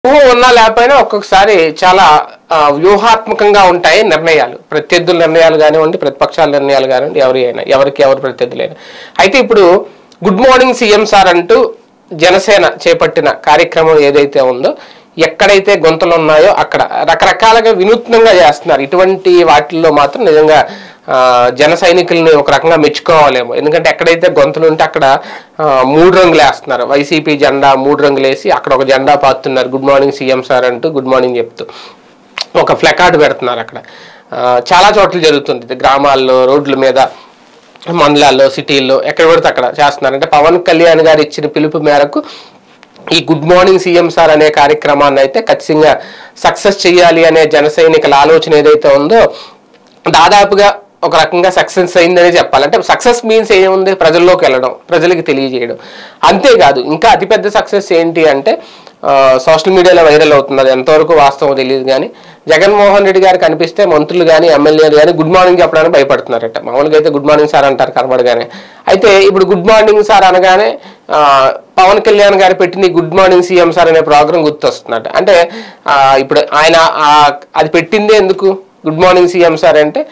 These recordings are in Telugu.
ఊహ ఉన్నా లేకపోయినా ఒక్కొక్కసారి చాలా ఆ, వ్యూహాత్మకంగా ఉంటాయి నిర్ణయాలు ప్రత్యర్థుల నిర్ణయాలు కానివ్వండి ప్రతిపక్షాల నిర్ణయాలు కానివ్వండి ఎవరి అయినా ఎవరికి ఎవరు ప్రత్యర్థులైనా అయితే ఇప్పుడు గుడ్ మార్నింగ్ సీఎం సార్ అంటూ జనసేన చేపట్టిన కార్యక్రమం ఏదైతే ఉందో ఎక్కడైతే గొంతులు ఉన్నాయో అక్కడ రకరకాలుగా వినూత్నంగా చేస్తున్నారు ఇటువంటి వాటిల్లో మాత్రం నిజంగా ఆ, జన సైనికుల్ని ఒక రకంగా మెచ్చుకోవాలేమో ఎందుకంటే ఎక్కడైతే గొంతులు ఉంటే అక్కడ ఆ, మూడు రంగులు వేస్తున్నారు వైసీపీ జెండా మూడు రంగులు వేసి అక్కడ ఒక జెండా పాతున్నారు గుడ్ మార్నింగ్ సీఎం సార్ అంటూ గుడ్ మార్నింగ్ చెప్తూ ఒక ఫ్లెకార్డ్ పెడుతున్నారు అక్కడ ఆ, చాలా చోట్ల జరుగుతుంది ఇది గ్రామాల్లో రోడ్ల మీద మండలాల్లో సిటీల్లో ఎక్కడ పడితే అక్కడ చేస్తున్నారు అంటే పవన్ కళ్యాణ్ గారు ఇచ్చిన పిలుపు మేరకు ఈ గుడ్ మార్నింగ్ సీఎం సార్ అనే కార్యక్రమాన్ని అయితే ఖచ్చితంగా సక్సెస్ చేయాలి అనే జన సైనికుల ఆలోచన ఏదైతే ఉందో దాదాపుగా ఒక రకంగా సక్సెస్ అయిందనే చెప్పాలి అంటే సక్సెస్ మీన్స్ ఏముంది ప్రజల్లోకి వెళ్ళడం ప్రజలకి తెలియజేయడం అంతేకాదు ఇంకా అతిపెద్ద సక్సెస్ ఏంటి అంటే సోషల్ మీడియాలో వైరల్ అవుతుంది అది ఎంతవరకు వాస్తవం తెలియదు కానీ జగన్మోహన్ రెడ్డి గారు కనిపిస్తే మంత్రులు కానీ ఎమ్మెల్యేలు కానీ గుడ్ మార్నింగ్ చెప్పడానికి భయపడుతున్నారట మామూలుగా అయితే గుడ్ మార్నింగ్ సార్ అంటారు కనబడగానే అయితే ఇప్పుడు గుడ్ మార్నింగ్ సార్ అనగానే ఆ, పవన్ కళ్యాణ్ గారు పెట్టిన ఈ గుడ్ మార్నింగ్ సీఎం సార్ అనే ప్రోగ్రామ్ గుర్తొస్తున్నట్టు అంటే ఆ, ఇప్పుడు ఆయన ఆ, అది పెట్టిందే ఎందుకు గుడ్ మార్నింగ్ సీఎం సార్ అంటే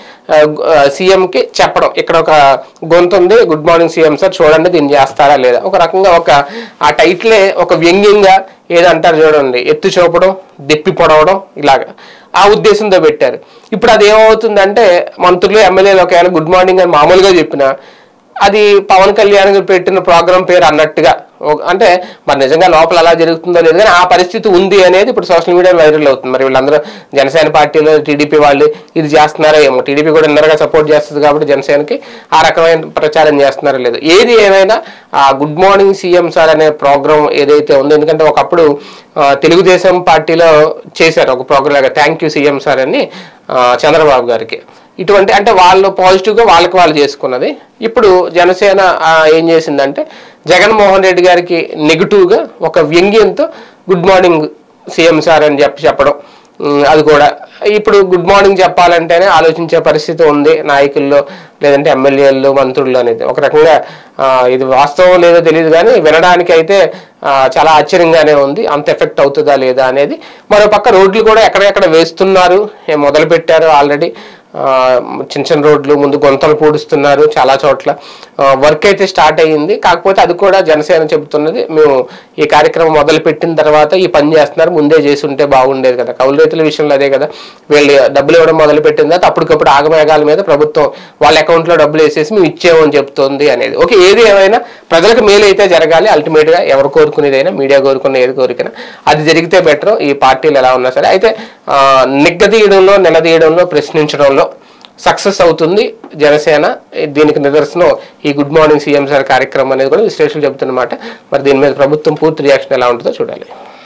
సీఎంకి చెప్పడం ఇక్కడ ఒక గొంతు ఉంది గుడ్ మార్నింగ్ సీఎం సార్ చూడండి దీన్ని చేస్తారా లేదా ఒక రకంగా ఒక ఆ టైటిలే ఒక వ్యంగ్యంగా ఏదంటారు చూడండి ఎత్తు చూపడం దెప్పి పొడవడం ఇలాగా ఆ ఉద్దేశంతో పెట్టారు ఇప్పుడు అది ఏమవుతుందంటే మంత్రులు ఎమ్మెల్యేలు ఒకవేళ గుడ్ మార్నింగ్ అని మామూలుగా చెప్పినా అది పవన్ కళ్యాణ్ గారు పెట్టిన ప్రోగ్రామ్ పేరు అన్నట్టుగా ఓ- అంటే మరి నిజంగా లోపల అలా జరుగుతుందో లేదు కానీ ఆ పరిస్థితి ఉంది అనేది ఇప్పుడు సోషల్ మీడియాలో వైరల్ అవుతుంది మరి వీళ్ళందరూ జనసేన పార్టీలో టీడీపీ వాళ్ళు ఇది చేస్తున్నారో ఏమో టీడీపీ కూడా ఇందరగా సపోర్ట్ చేస్తుంది కాబట్టి జనసేనకి ఆ రకమైన ప్రచారం చేస్తున్నారో లేదు ఏది ఏమైనా ఆ గుడ్ మార్నింగ్ సీఎం సార్ అనే ప్రోగ్రామ్ ఏదైతే ఉందో ఎందుకంటే ఒకప్పుడు ఆ, తెలుగుదేశం పార్టీలో చేశారు ఒక ప్రోగ్రామ్ లాగా థ్యాంక్ యూ సీఎం సార్ అని ఆ, చంద్రబాబు గారికి ఇటువంటి అంటే వాళ్ళు పాజిటివ్గా వాళ్ళకి వాళ్ళు చేసుకున్నది ఇప్పుడు జనసేన ఆ, ఏం చేసిందంటే జగన్మోహన్ రెడ్డి గారికి నెగిటివ్గా ఒక వ్యంగ్యంతో గుడ్ మార్నింగ్ సీఎం సార్ అని చెప్పి చెప్పడం ఉమ్, అది కూడా ఇప్పుడు గుడ్ మార్నింగ్ చెప్పాలంటేనే ఆలోచించే పరిస్థితి ఉంది నాయకుల్లో లేదంటే ఎమ్మెల్యేలు మంత్రులు అనేది ఒక రకంగా ఆ, ఇది వాస్తవం లేదో తెలియదు కానీ వినడానికి అయితే ఆ, చాలా ఆశ్చర్యంగానే ఉంది అంత ఎఫెక్ట్ అవుతుందా లేదా అనేది మరో పక్క రోడ్లు కూడా ఎక్కడెక్కడ వేస్తున్నారు ఏ మొదలు పెట్టారు ఆల్రెడీ ఆ, చిన్న చిన్న రోడ్లు ముందు గొంతలు పూడుస్తున్నారు చాలా చోట్ల వర్క్ అయితే స్టార్ట్ అయ్యింది కాకపోతే అది కూడా జనసేన చెబుతున్నది మేము ఈ కార్యక్రమం మొదలు పెట్టిన తర్వాత ఈ పని చేస్తున్నారు ముందే చేసి ఉంటే బాగుండేది కదా కౌలు రైతుల విషయంలో అదే కదా వీళ్ళు డబ్బులు ఇవ్వడం మొదలు పెట్టిన తర్వాత అప్పటికప్పుడు ఆగమేఘాల మీద ప్రభుత్వం వాళ్ళ అకౌంట్లో డబ్బులు వేసేసి మేము ఇచ్చేమని చెప్తోంది అనేది ఓకే ఏది ఏమైనా ప్రజలకు మేలు అయితే జరగాలి అల్టిమేట్ గా ఎవరు కోరుకునేదైనా మీడియా కోరుకున్న ఏది కోరికైనా అది జరిగితే బెటర్ ఈ పార్టీలు ఎలా ఉన్నా సరే అయితే ఆ, నిగ్గదీయడంలో నిలదీయడంలో ప్రశ్నించడంలో సక్సెస్ అవుతుంది జనసేన దీనికి నిదర్శనం ఈ గుడ్ మార్నింగ్ సీఎం సార్ కార్యక్రమం అనేది కూడా విశ్లేషకులు చెబుతున్నమాట మరి దీని మీద ప్రభుత్వం పూర్తి రియాక్షన్ ఎలా ఉంటుందో చూడాలి